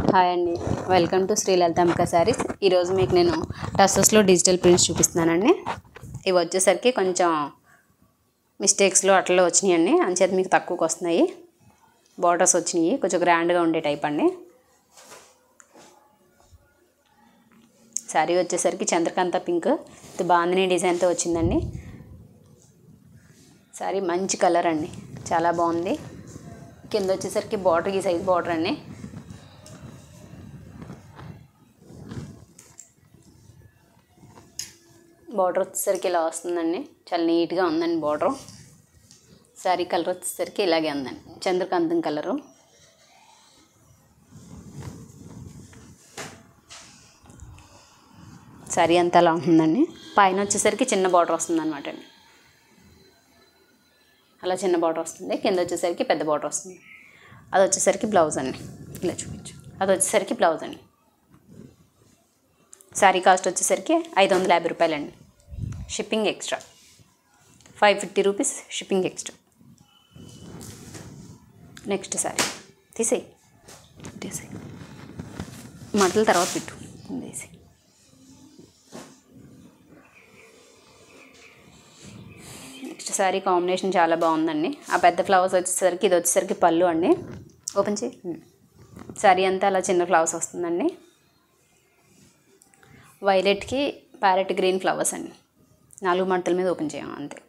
Hi అండి welcome to Srilalitha Ambika sarees ఈరోజు మీకు నేను టసస్లో డిజిటల్ ప్రింట్స్ చూపిస్తున్నానండి ఇవి వచ్చేసరికి కొంచెం మిస్టేక్స్లో అట్లలో వచ్చినాయండి అంచేత మీకు తక్కువకి వస్తున్నాయి బార్డర్స్ వచ్చినాయి కొంచెం గ్రాండ్గా ఉండే టైప్ అండి శారీ వచ్చేసరికి చంద్రకాంత పింక్ ఇది బాందిని డిజైన్తో వచ్చిందండి శారీ మంచి కలర్ అండి చాలా బాగుంది కింద వచ్చేసరికి బార్డర్ ఈ సైజ్ బార్డర్ అండి బార్డర్ వచ్చేసరికి ఇలా వస్తుందండి చాలా నీట్గా ఉందండి బార్డర్ శారీ కలర్ వచ్చేసరికి ఇలాగే ఉందండి చంద్రకాంతం కలరు శారీ అంతా అలా ఉంటుందండి పైన వచ్చేసరికి చిన్న బార్డర్ వస్తుంది అనమాట అండి అలా చిన్న బార్డర్ వస్తుంది కింద వచ్చేసరికి పెద్ద బార్డర్ వస్తుంది అది వచ్చేసరికి బ్లౌజ్ అండి ఇలా చూపించు అది వచ్చేసరికి బ్లౌజ్ అండి శారీ కాస్ట్ వచ్చేసరికి ఐదు వందల యాభై రూపాయలండి shipping extra five fifty rupees shipping extra next sari తీసేయి తీసేయి మడతల తర్వాత పెట్టు తీసేయి నెక్స్ట్ శారీ కాంబినేషన్ చాలా బాగుందండి ఆ పెద్ద ఫ్లవర్స్ వచ్చేసరికి ఇది వచ్చేసరికి పళ్ళు అండి ఓపెన్ చేయి శారీ అంతా అలా చిన్న ఫ్లవర్స్ వస్తుందండి వైలెట్కి ప్యారెట్ గ్రీన్ ఫ్లవర్స్ అండి నాలుగు మడతల మీద ఓపెన్ చేయం అంతే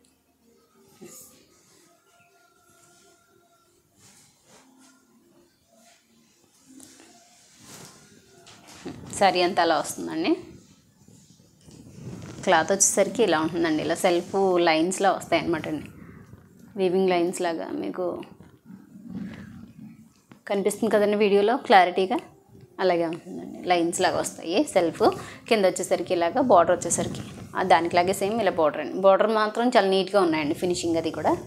శారీ అంతా అలా వస్తుందండి క్లాత్ వచ్చేసరికి ఇలా ఉంటుందండి ఇలా సెల్ఫ్ లైన్స్లో వస్తాయి అనమాట అండి వీవింగ్ లైన్స్ లాగా మీకు కనిపిస్తుంది కదండి వీడియోలో క్లారిటీగా అలాగే ఉంటుందండి లైన్స్ లాగా వస్తాయి సెల్ఫ్ కింద వచ్చేసరికి ఇలాగా బార్డర్ వచ్చేసరికి ఆ దానికిలాగే సేమ్ ఇలా బార్డర్ అండి బార్డర్ మాత్రం చాలా నీట్గా ఉన్నాయండి ఫినిషింగ్ అది కూడా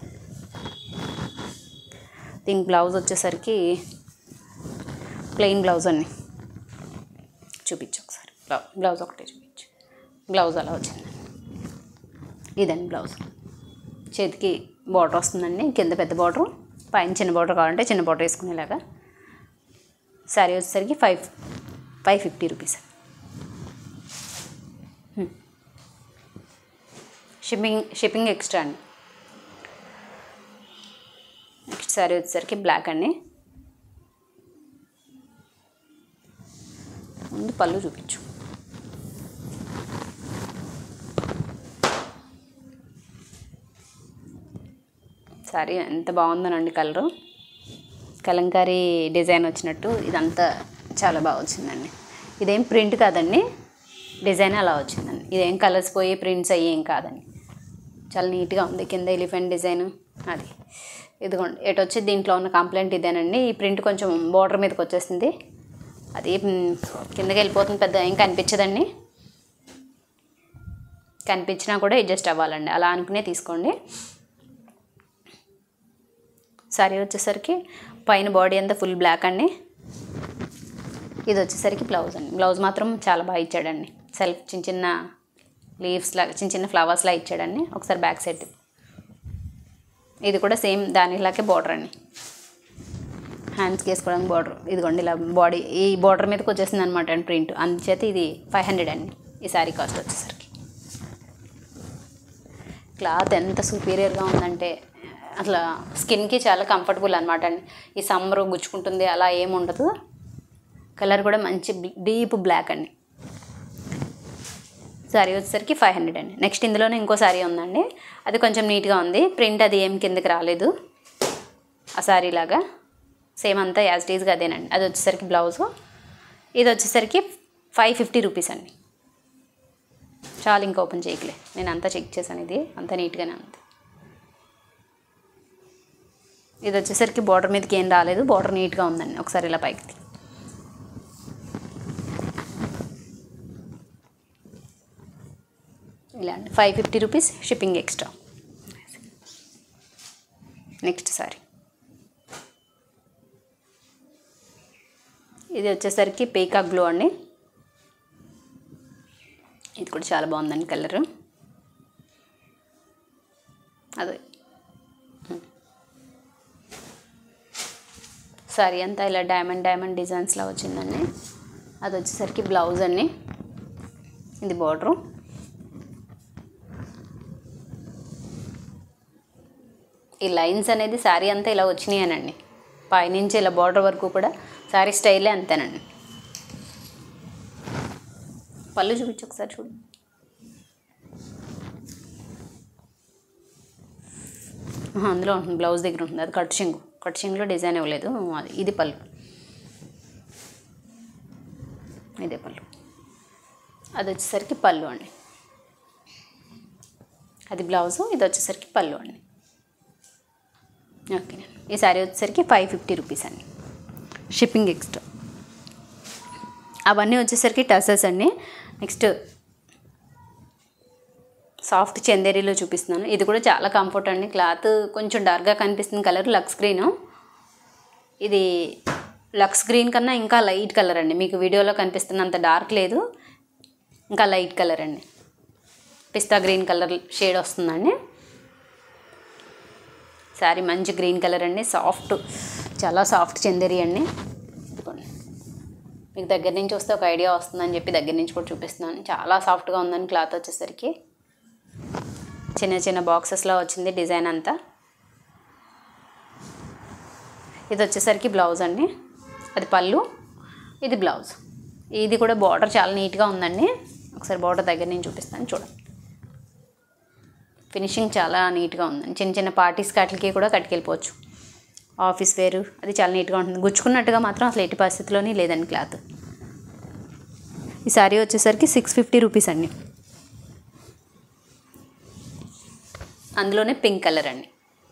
దీని బ్లౌజ్ వచ్చేసరికి ప్లెయిన్ బ్లౌజ్ అండి చూపించు ఒకసారి బ్లౌజ్ బ్లౌజ్ ఒకటే చూపించు బ్లౌజ్ అలా వచ్చింది ఇదండి బ్లౌజ్ చేతికి బార్డర్ వస్తుందండి కింద పెద్ద బార్డర్ పైన చిన్న బార్డర్ కావాలంటే చిన్న బార్డర్ వేసుకునేలాగా శారీ వచ్చేసరికి five five fifty rupees shipping shipping extra అండి నెక్స్ట్ శారీ వచ్చేసరికి బ్లాక్ అండి ముందు పళ్ళు చూపించు సారీ ఎంత బాగుందనండి కలరు కలంకారీ డిజైన్ వచ్చినట్టు ఇదంతా చాలా బాగా వచ్చిందండి ఇదేం ప్రింట్ కాదండి డిజైన్ అలా వచ్చిందండి ఇదేం కలర్స్ పోయి ప్రింట్స్ అయ్యి ఏం కాదండి చాలా నీట్గా ఉంది కింద ఎలిఫెంట్ డిజైన్ అది ఇదిగోండి ఎటు వచ్చి దీంట్లో ఉన్న కంప్లైంట్ ఇదేనండి ఈ ప్రింట్ కొంచెం బోర్డర్ మీదకి వచ్చేసింది అది మ్, కిందకి వెళ్ళిపోతుంది పెద్ద ఏం కనిపించదండి కనిపించినా కూడా అడ్జస్ట్ అవ్వాలండి అలా అనుకునే తీసుకోండి సారీ వచ్చేసరికి పైన బాడీ అంతా ఫుల్ బ్లాక్ అండి ఇది వచ్చేసరికి బ్లౌజ్ అండి బ్లౌజ్ మాత్రం చాలా బాగా ఇచ్చాడండి సెల్ఫ్ చిన్న చిన్న లీవ్స్ లాగా చిన్న చిన్న ఫ్లవర్స్ లాగా ఇచ్చాడండి ఒకసారి బ్యాక్ సైడ్ ఇది కూడా సేమ్ దానిలాగే బార్డర్ అండి హ్యాండ్స్కి వేసుకోవడానికి బార్డర్ ఇదిగోండి ఇలా బాడీ ఈ బార్డర్ మీదకి వచ్చేసింది అనమాట అండి ప్రింట్ అందుచేత ఇది ఫైవ్ హండ్రెడ్ అండి ఈ శారీ కాస్ట్ వచ్చేసరికి క్లాత్ ఎంత సుపీరియర్గా ఉందంటే అట్లా స్కిన్కి చాలా కంఫర్టబుల్ అనమాట అండి ఈ సమ్మర్ గుచ్చుకుంటుంది అలా ఏమి ఉండదు కలర్ కూడా మంచి డీప్ బ్లాక్ అండి శారీ వచ్చేసరికి ఫైవ్ హండ్రెడ్ అండి నెక్స్ట్ ఇందులోనే ఇంకో శారీ ఉందండి అది కొంచెం నీట్గా ఉంది ప్రింట్ అది ఏం కిందకి రాలేదు ఆ శారీ లాగా సేమ్ అంతా యాజ్ టీజ్గా అదేనండి అది వచ్చేసరికి బ్లౌజు ఇది వచ్చేసరికి ఫైవ్ ఫిఫ్టీ రూపీస్ అండి చాలా ఇంకా ఓపెన్ చేయకలే నేను అంతా చెక్ చేశాను ఇది అంతా నీట్గానే ఉంది ఇది వచ్చేసరికి బార్డర్ మీదకి ఏం రాలేదు బార్డర్ నీట్గా ఉందండి ఒకసారి ఇలా పైకి తీ. ఇలా అండి five fifty rupees shipping extra next sari ఇది వచ్చేసరికి పీకాక్ బ్లూ అండి ఇది కూడా చాలా బాగుందండి కలరు అదే సారీ అంతా ఇలా డైమండ్ డైమండ్ డిజైన్స్లో వచ్చిందండి అది వచ్చేసరికి బ్లౌజ్ అండి ఇది బార్డరు ఈ లైన్స్ అనేది శారీ అంతా ఇలా వచ్చినాయనండి పైనుంచి ఇలా బార్డర్ వరకు కూడా శారీ స్టైలే అంతేనండి పళ్ళు చూపించు ఒకసారి చూడు ఆహా, అందులో ఉంటుంది బ్లౌజ్ దగ్గర ఉంటుంది అది కట్ చింగు కట్ చింగులో డిజైన్ ఇవ్వలేదు అది ఇది పళ్ళు ఇదే పళ్ళు అది వచ్చేసరికి పళ్ళు అండి అది బ్లౌజు ఇది వచ్చేసరికి పళ్ళు అండి ఓకే ఈ శారీ వచ్చేసరికి ఫైవ్ ఫిఫ్టీ రూపీస్ అండి షిప్పింగ్ ఎక్స్ట్రా అవన్నీ వచ్చేసరికి టసెస్ అండి నెక్స్ట్ సాఫ్ట్ చందేరీలో చూపిస్తున్నాను ఇది కూడా చాలా కంఫర్ట్ అండి క్లాత్ కొంచెం డార్క్గా కనిపిస్తుంది కలర్ లక్స్ గ్రీన్ ఇది లక్స్ గ్రీన్ కన్నా ఇంకా లైట్ కలర్ అండి మీకు వీడియోలో కనిపిస్తున్నంత డార్క్ లేదు ఇంకా లైట్ కలర్ అండి పిస్తా గ్రీన్ కలర్ షేడ్ వస్తుందండి శారీ మంచి గ్రీన్ కలర్ అండి సాఫ్ట్ చాలా సాఫ్ట్ చందేరి అండి ఇదిగోండి మీకు దగ్గర నుంచి వస్తే ఒక ఐడియా వస్తుందని చెప్పి దగ్గర నుంచి కూడా చూపిస్తున్నాను చాలా సాఫ్ట్గా ఉందని క్లాత్ వచ్చేసరికి చిన్న చిన్న బాక్సెస్లో వచ్చింది డిజైన్ అంతా ఇది వచ్చేసరికి బ్లౌజ్ అండి అది పళ్ళు ఇది బ్లౌజ్ ఇది కూడా బార్డర్ చాలా నీట్గా ఉందండి ఒకసారి బార్డర్ దగ్గర నుంచి చూపిస్తాను చూడండి ఫినిషింగ్ చాలా నీట్గా ఉందండి చిన్న చిన్న పార్టీస్ వాటికి కూడా కట్టుకెళ్ళిపోవచ్చు ఆఫీస్ వేరు అది చాలా నీట్గా ఉంటుంది గుచ్చుకున్నట్టుగా మాత్రం అసలు ఎట్టి పరిస్థితిలోనే లేదండి క్లాత్ ఈ శారీ వచ్చేసరికి సిక్స్ ఫిఫ్టీ రూపీస్ అండి అందులోనే పింక్ కలర్ అండి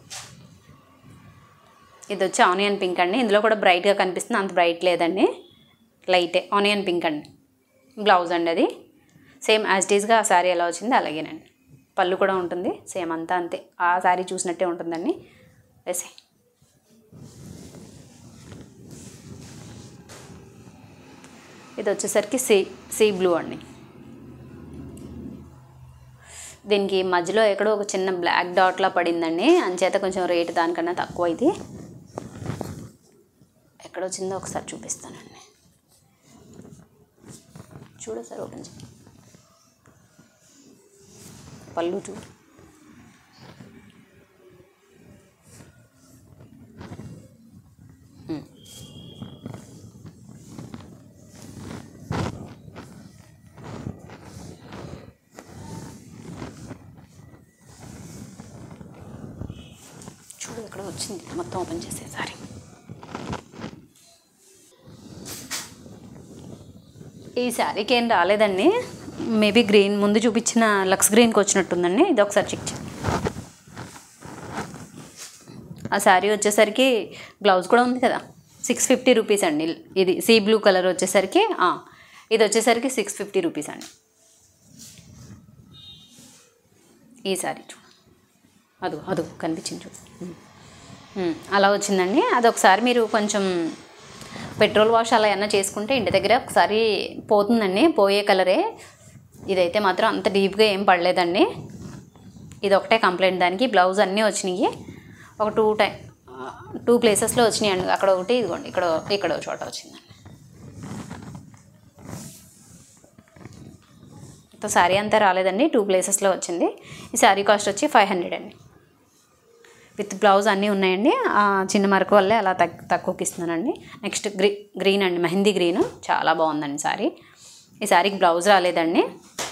ఇది వచ్చి ఆనియన్ పింక్ అండి ఇందులో కూడా బ్రైట్గా కనిపిస్తుంది అంత బ్రైట్ లేదండి లైటే ఆనియన్ పింక్ అండి బ్లౌజ్ అండి అది సేమ్ యాజ్ డీస్గా ఆ శారీ ఎలా వచ్చింది అలాగేనండి పళ్ళు కూడా ఉంటుంది సేమ్ అంతా అంతే ఆ శారీ చూసినట్టే ఉంటుందండి వేసే ఇది వచ్చేసరికి సీ సీ బ్లూ అండి దీనికి మధ్యలో ఎక్కడో ఒక చిన్న బ్లాక్ డాట్లా పడిందండి అంచేత కొంచెం రేటు దానికన్నా తక్కువ ఇది ఎక్కడ వచ్చిందో ఒకసారి చూపిస్తానండి చూడు సార్ ఓపెన్ చేయి పళ్ళు చూడు ఉమ్. చూడు ఇక్కడ వచ్చింది మొత్తం ఓపెన్ చేసేసారి ఈ శారీకి ఏం రాలేదండి మేబీ గ్రీన్ ముందు చూపించిన లక్స్ గ్రీన్కి వచ్చినట్టుందండి ఇది ఒకసారి చెక్ చేయండి ఆ శారీ వచ్చేసరికి బ్లౌజ్ కూడా ఉంది కదా సిక్స్ ఫిఫ్టీ రూపీస్ అండి ఇది సీ బ్లూ కలర్ వచ్చేసరికి ఆ, ఇది వచ్చేసరికి సిక్స్ ఫిఫ్టీ రూపీస్ అండి ఈ శారీ చూడు అదు అదు కనిపించింది చూడు ఉమ్. ఉమ్, అలా వచ్చిందండి అది ఒకసారి మీరు కొంచెం పెట్రోల్ వాష్ అలా ఏమన్నా చేసుకుంటే ఇంటి దగ్గర ఒకసారి పోతుందండి పోయే కలరే ఇదైతే మాత్రం అంత డీప్గా ఏం పడలేదండి ఇది ఒకటే కంప్లైంట్ దానికి బ్లౌజ్ అన్నీ వచ్చినాయి ఒక టూ టైం టూ ప్లేసెస్లో వచ్చినాయి అండి అక్కడ ఒకటి ఇదిగోండి ఇక్కడ ఇక్కడ ఒక చోట వచ్చిందండి ఇంత శారీ అంతా రాలేదండి టూ ప్లేసెస్లో వచ్చింది ఈ శారీ కాస్ట్ వచ్చి ఫైవ్ హండ్రెడ్ అండి విత్ బ్లౌజ్ అన్నీ ఉన్నాయండి ఆ చిన్న మరకు వల్లే అలా తక్ తక్కువకి ఇస్తున్నానండి నెక్స్ట్ గ్రీ గ్రీన్ అండి మెహందీ గ్రీన్ చాలా బాగుందండి శారీ ఈ శారీకి బ్లౌజ్ రాలేదండి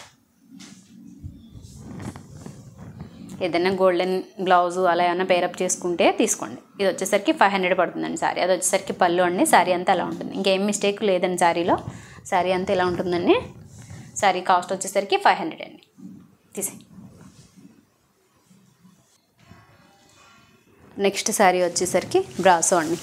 ఏదైనా గోల్డెన్ బ్లౌజు అలా ఏమైనా పేరప్ చేసుకుంటే తీసుకోండి ఇది వచ్చేసరికి ఫైవ్ హండ్రెడ్ పడుతుందండి శారీ అది వచ్చేసరికి పళ్ళు అండి శారీ అంతా అలా ఉంటుంది ఇంకేం మిస్టేక్ లేదండి శారీలో శారీ అంతా ఇలా ఉంటుందండి శారీ కాస్ట్ వచ్చేసరికి ఫైవ్ హండ్రెడ్ అండి తీసే నెక్స్ట్ శారీ వచ్చేసరికి బ్రాసో అండి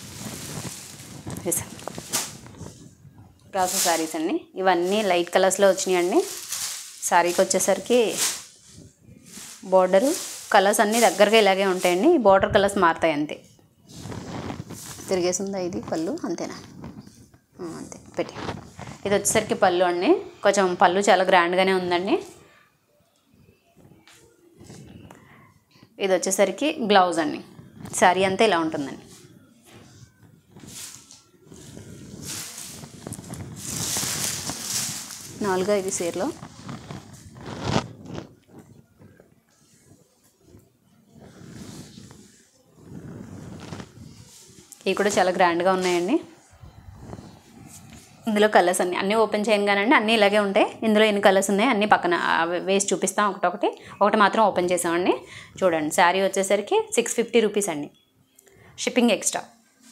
వేసా బ్రాసో శారీస్ అండి ఇవన్నీ లైట్ కలర్స్లో వచ్చినాయండి శారీకి వచ్చేసరికి బార్డరు కలర్స్ అన్నీ దగ్గరగా ఇలాగే ఉంటాయండి బార్డర్ కలర్స్ మారుతాయి అంతే తిరిగేసిందా ఇది పళ్ళు అంతేనా ఆ, అంతే పెట్టి ఇది వచ్చేసరికి పళ్ళు అండి కొంచెం పళ్ళు చాలా గ్రాండ్గానే ఉందండి ఇది వచ్చేసరికి బ్లౌజ్ అండి శారీ అంతా ఇలా ఉంటుందండి నాలుగా ఇది సీరలో ఇవి కూడా చాలా గ్రాండ్గా ఉన్నాయండి ఇందులో కలర్స్ అన్ని అన్నీ ఓపెన్ చేయను కానండి అన్నీ ఇలాగే ఉంటాయి ఇందులో ఎన్ని కలర్స్ ఉన్నాయి అన్నీ పక్కన అవి వేసి చూపిస్తాం ఒకటొకటి ఒకటి మాత్రం ఓపెన్ చేసామండి చూడండి శారీ వచ్చేసరికి సిక్స్ ఫిఫ్టీ రూపీస్ అండి షిప్పింగ్ ఎక్స్ట్రా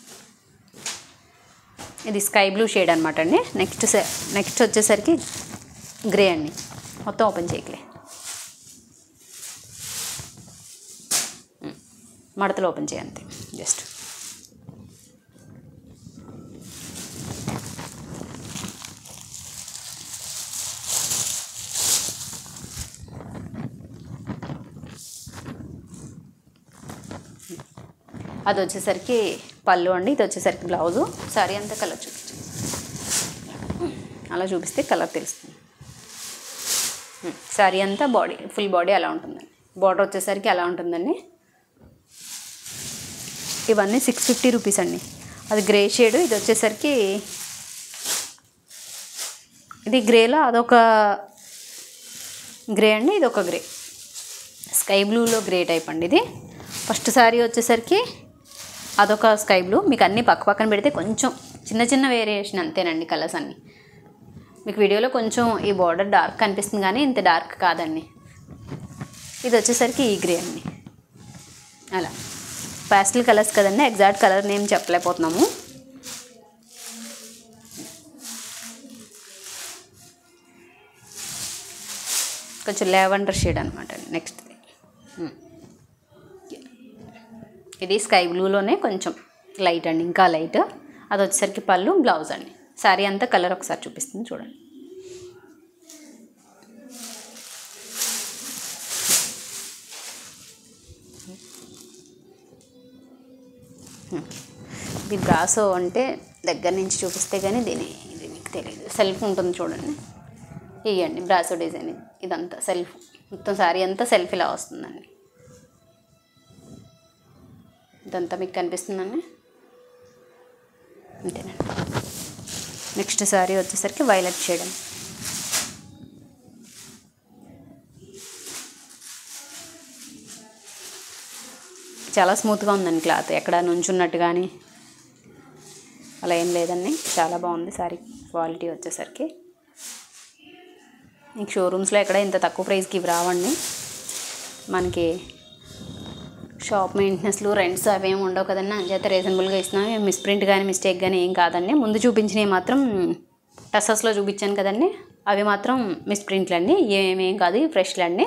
ఇది స్కై బ్లూ షేడ్ అనమాట అండి నెక్స్ట్ నెక్స్ట్ వచ్చేసరికి గ్రే అండి మొత్తం ఓపెన్ చేయకలే ఉమ్. మడతలు ఓపెన్ చేయంతే జస్ట్ అది వచ్చేసరికి పళ్ళు అండి ఇది వచ్చేసరికి బ్లౌజు సారీ అంతా కలర్ చూపించు అలా చూపిస్తే కలర్ తెలుస్తుంది సారీ అంతా బాడీ ఫుల్ బాడీ అలా ఉంటుందండి బార్డర్ వచ్చేసరికి అలా ఉంటుందండి ఇవన్నీ సిక్స్ ఫిఫ్టీ రూపీస్ అండి అది గ్రే షేడ్ ఇది వచ్చేసరికి ఇది గ్రేలో అదొక గ్రే అండి ఇది ఒక గ్రే స్కై బ్లూలో గ్రే టైప్ అండి ఇది ఫస్ట్ శారీ వచ్చేసరికి అదొక స్కై బ్లూ మీకు అన్నీ పక్క పక్కన పెడితే కొంచెం చిన్న చిన్న వేరియేషన్ అంతేనండి కలర్స్ అన్నీ మీకు వీడియోలో కొంచెం ఈ బార్డర్ డార్క్ కనిపిస్తుంది కానీ ఇంత డార్క్ కాదండి ఇది వచ్చేసరికి ఈ గ్రే అండి అలా ప్యాస్టల్ కలర్స్ కదండి ఎగ్జాక్ట్ కలర్ నేమ్ చెప్పలేకపోతున్నాము కొంచెం లెవెండర్ షేడ్ అనమాట నెక్స్ట్ ఇది స్కై బ్లూలోనే కొంచెం లైట్ అండి ఇంకా లైట్ అది వచ్చేసరికి పళ్ళు బ్లౌజ్ అండి శారీ అంతా కలర్ ఒకసారి చూపిస్తుంది చూడండి ఇది బ్రాసో అంటే దగ్గర నుంచి చూపిస్తే కానీ దీని ఇది మీకు తెలియదు సెల్ఫ్ ఉంటుంది చూడండి ఇవ్వండి బ్రాసో డిజైన్ ఇది. ఇదంతా సెల్ఫ్ మొత్తం శారీ అంతా సెల్ఫ్ ఇలా వస్తుందండి ఇదంతా మీకు కనిపిస్తుందండి అంతేనండి నెక్స్ట్ శారీ వచ్చేసరికి వైలెట్ షేడ్ అండి చాలా స్మూత్గా ఉందండి క్లాత్ ఎక్కడ నుంచున్నట్టు కానీ అలా ఏం లేదండి చాలా బాగుంది శారీ క్వాలిటీ వచ్చేసరికి మీకు షోరూమ్స్లో ఎక్కడ ఇంత తక్కువ ప్రైస్కి ఇవి రావండి మనకి షాప్ మెయింటెనెన్స్లు రెంట్స్ అవేమి ఉండవు కదండి అంచేత రీజనబుల్గా ఇస్తున్నాం మిస్ప్రింట్ కానీ మిస్టేక్ కానీ ఏం కాదండి ముందు చూపించినవి మాత్రం టసస్లో చూపించాను కదండి అవి మాత్రం మిస్ప్రింట్లు అండి ఏమేం కాదు ఫ్రెష్లు అండి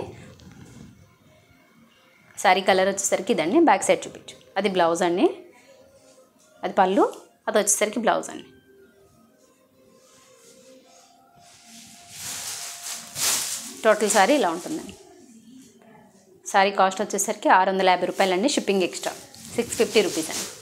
శారీ కలర్ వచ్చేసరికి ఇదండి బ్యాక్ సైడ్ చూపించు అది బ్లౌజ్ అండి అది పళ్ళు అది వచ్చేసరికి బ్లౌజ్ అండి టోటల్ శారీ ఇలా ఉంటుందండి శారీ కాస్ట్ వచ్చేసరికి ఆరు వందల యాభై రూపాయలండి shipping extra six fifty rupees అండి